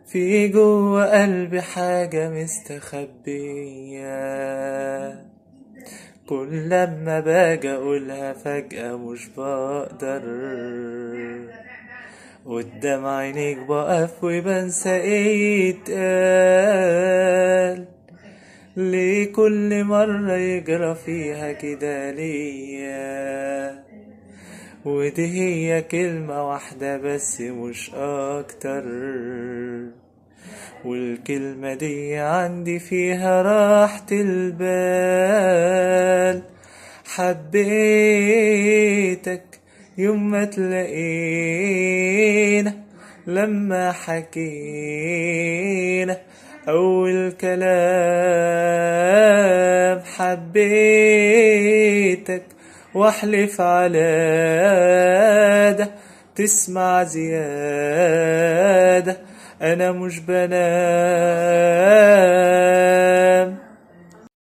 في جوه قلبي حاجة مستخبية كل لما باجي اقولها فجأة مش بقدر قدام عينيك بقف وبنسى ايه يتقال ليه كل مرة يجرى فيها كده ليا ودي هي كلمة واحدة بس مش أكتر والكلمة دي عندي فيها راحة البال حبيتك يوم ما تلاقينا لما حكينا أول كلام حبيتك واحلف على ده تسمع زيادة أنا مش بنام